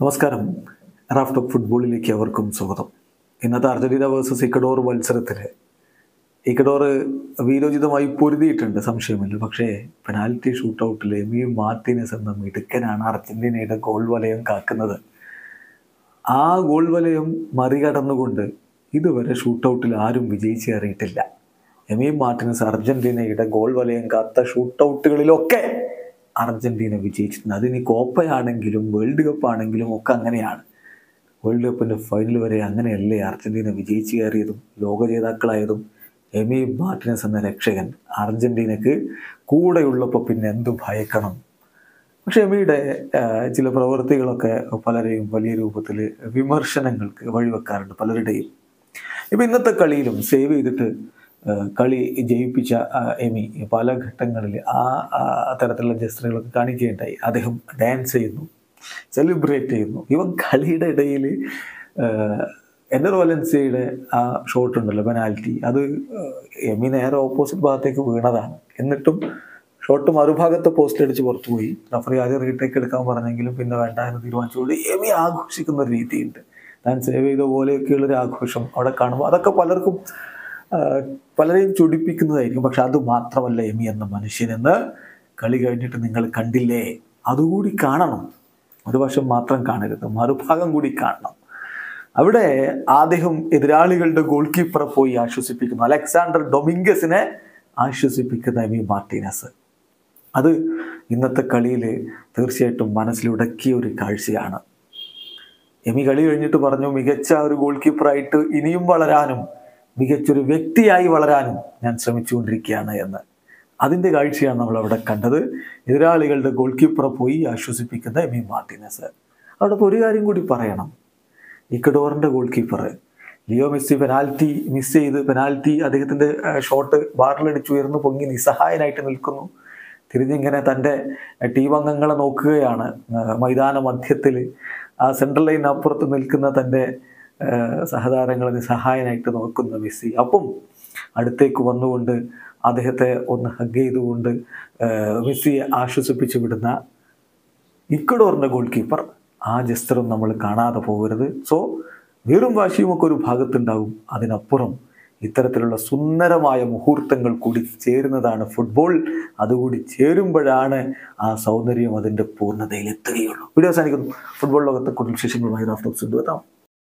നമസ്കാരം Raf talk ഫുട്ബോളിലേക്ക് അവർക്കും സ്വാഗതം ഇന്നത്തെ അർജന്റീന വേഴ്സസ് ഇക്കഡോർ മത്സരത്തിൽ ഇക്കഡോർ വീരോചിതമായി പൊരുതിയിട്ടുണ്ട് സംശയമില്ല പക്ഷേ പെനാൽറ്റി ഷൂട്ടൗട്ടിൽ എമി മാർട്ടിനസ് എന്ന മിടുക്കനാണ് അർജന്റീനയുടെ ഗോൾ വലയം കാക്കുന്നത് ആ ഗോൾ വലയം മറികടന്നുകൊണ്ട് ഇതുവരെ ഷൂട്ടൗട്ടിൽ ആരും വിജയിച്ചേറിയിട്ടില്ല എമി മാർട്ടിനസ് അർജന്റീനയുടെ ഗോൾ വലയം കാത്ത ഷൂട്ടൗട്ടുകളിലൊക്കെ അർജന്റീന വിജയിച്ചിട്ടുണ്ട് അതിനി കോപ്പയാണെങ്കിലും വേൾഡ് കപ്പ് ആണെങ്കിലും ഒക്കെ അങ്ങനെയാണ് വേൾഡ് കപ്പിൻ്റെ ഫൈനൽ വരെ അങ്ങനെയല്ലേ അർജന്റീന വിജയിച്ചു കയറിയതും ലോക ജേതാക്കളായതും എമി മാർട്ടിനസ് എന്ന രക്ഷകൻ അർജന്റീനക്ക് കൂടെയുള്ളപ്പോൾ പിന്നെ എന്തു ഭയക്കണം പക്ഷെ എമിയുടെ ആ, ചില പ്രവൃത്തികളൊക്കെ പലരെയും വലിയ രൂപത്തിൽ വിമർശനങ്ങൾക്ക് വഴിവെക്കാറുണ്ട് പലരുടെയും ഇപ്പം ഇന്നത്തെ കളിയിലും സേവ് ചെയ്തിട്ട് ആ, കളി ജയിപ്പിച്ച ആ, എമി പല ഘട്ടങ്ങളിൽ ആ ആ തരത്തിലുള്ള ജസ്റ്ററുകളൊക്കെ കാണിക്കുകയുണ്ടായി അദ്ദേഹം ഡാൻസ് ചെയ്യുന്നു സെലിബ്രേറ്റ് ചെയ്യുന്നു ഇവൻ കളിയുടെ ഇടയിൽ എൻ്റർ വലൻസിയയുടെ ആ ഷോട്ട് ഉണ്ടല്ലോ പെനാൽറ്റി അത് ആ, എമി നേരെ ഓപ്പോസിറ്റ് ഭാഗത്തേക്ക് വീണതാണ് എന്നിട്ടും ഷോട്ട് മറുഭാഗത്തെ പോസ്റ്റ് അടിച്ച് പുറത്തു പോയി റഫറി ആദ്യം റീടേക്ക് എടുക്കാൻ പറഞ്ഞെങ്കിലും പിന്നെ വേണ്ട എന്ന് തീരുമാനിച്ചുകൊണ്ട് എമി ആഘോഷിക്കുന്ന ഒരു രീതിയുണ്ട് താൻ സേവ് ചെയ്ത പോലെയൊക്കെയുള്ള ഒരു ആഘോഷം അവിടെ കാണുമ്പോൾ അതൊക്കെ പലർക്കും ആ, പലരെയും ചൊടിപ്പിക്കുന്നതായിരിക്കും പക്ഷെ അത് മാത്രമല്ല എമി എന്ന മനുഷ്യനെന്ന് കളി കഴിഞ്ഞിട്ട് നിങ്ങൾ കണ്ടില്ലേ അതുകൂടി കാണണം ഒരു വശം മാത്രം കാണരുത് മറുഭാഗം കൂടി കാണണം അവിടെ അദ്ദേഹം എതിരാളികളുടെ ഗോൾ കീപ്പറെ പോയി ആശ്വസിപ്പിക്കുന്നു അലക്സാണ്ടർ ഡൊമിംഗസിനെ ആശ്വസിപ്പിക്കുന്ന എമി മാർട്ടീനസ് അത് ഇന്നത്തെ കളിയിൽ തീർച്ചയായിട്ടും മനസ്സിലുടക്കിയ ഒരു കാഴ്ചയാണ് എമി കളി കഴിഞ്ഞിട്ട് പറഞ്ഞു മികച്ച ഒരു ഗോൾ കീപ്പറായിട്ട് ഇനിയും വളരാനും മികച്ചൊരു വ്യക്തിയായി വളരാനും ഞാൻ ശ്രമിച്ചുകൊണ്ടിരിക്കുകയാണ് എന്ന് അതിൻ്റെ കാഴ്ചയാണ് നമ്മൾ അവിടെ കണ്ടത് എതിരാളികളുടെ ഗോൾ കീപ്പറെ പോയി ആശ്വസിപ്പിക്കുന്ന എമി മാർട്ടിനസ് അവിടെ ഇപ്പോൾ ഒരു കാര്യം കൂടി പറയണം ഇക്കഡോറിൻ്റെ goalkeeper Leo Messi penalty miss ചെയ്ത് പെനാൽറ്റി അദ്ദേഹത്തിൻ്റെ ഷോട്ട് ബാറിലടിച്ച് ഉയർന്നു പൊങ്ങി നിസ്സഹായനായിട്ട് നിൽക്കുന്നു തിരിഞ്ഞിങ്ങനെ തൻ്റെ ടീം അംഗങ്ങളെ നോക്കുകയാണ് ആ, മൈതാന മധ്യത്തിൽ ആ സെൻട്രൽ ലൈൻ അപ്പുറത്ത് നിൽക്കുന്ന തൻ്റെ ആ, സഹതാരങ്ങളെ നിസ്സഹായനായിട്ട് നോക്കുന്ന മെസ്സി അപ്പം അടുത്തേക്ക് വന്നുകൊണ്ട് അദ്ദേഹത്തെ ഒന്ന് ഹഗ് ചെയ്തുകൊണ്ട് ആ, മെസ്സിയെ ആശ്വസിപ്പിച്ചു വിടുന്ന ഇക്വഡോറിൻ്റെ ഗോൾ കീപ്പർ ആ ജസ്റ്ററും നമ്മൾ കാണാതെ പോകരുത് സോ വീറും വാശിയുമൊക്കെ ഒരു ഭാഗത്തുണ്ടാവും അതിനപ്പുറം ഇത്തരത്തിലുള്ള സുന്ദരമായ മുഹൂർത്തങ്ങൾ കൂടി ചേരുന്നതാണ് ഫുട്ബോൾ അതുകൂടി ചേരുമ്പോഴാണ് ആ സൗന്ദര്യം അതിൻ്റെ പൂർണ്ണതയിൽ എത്തുകയുള്ളൂ വീഡിയോ അവസാനിക്കുന്നു ഫുട്ബോൾ ലോകത്തെ കൂടുതൽ വിശേഷങ്ങളുമായി റാഫ്റ്റോക്സ് കൊണ്ടുവരാം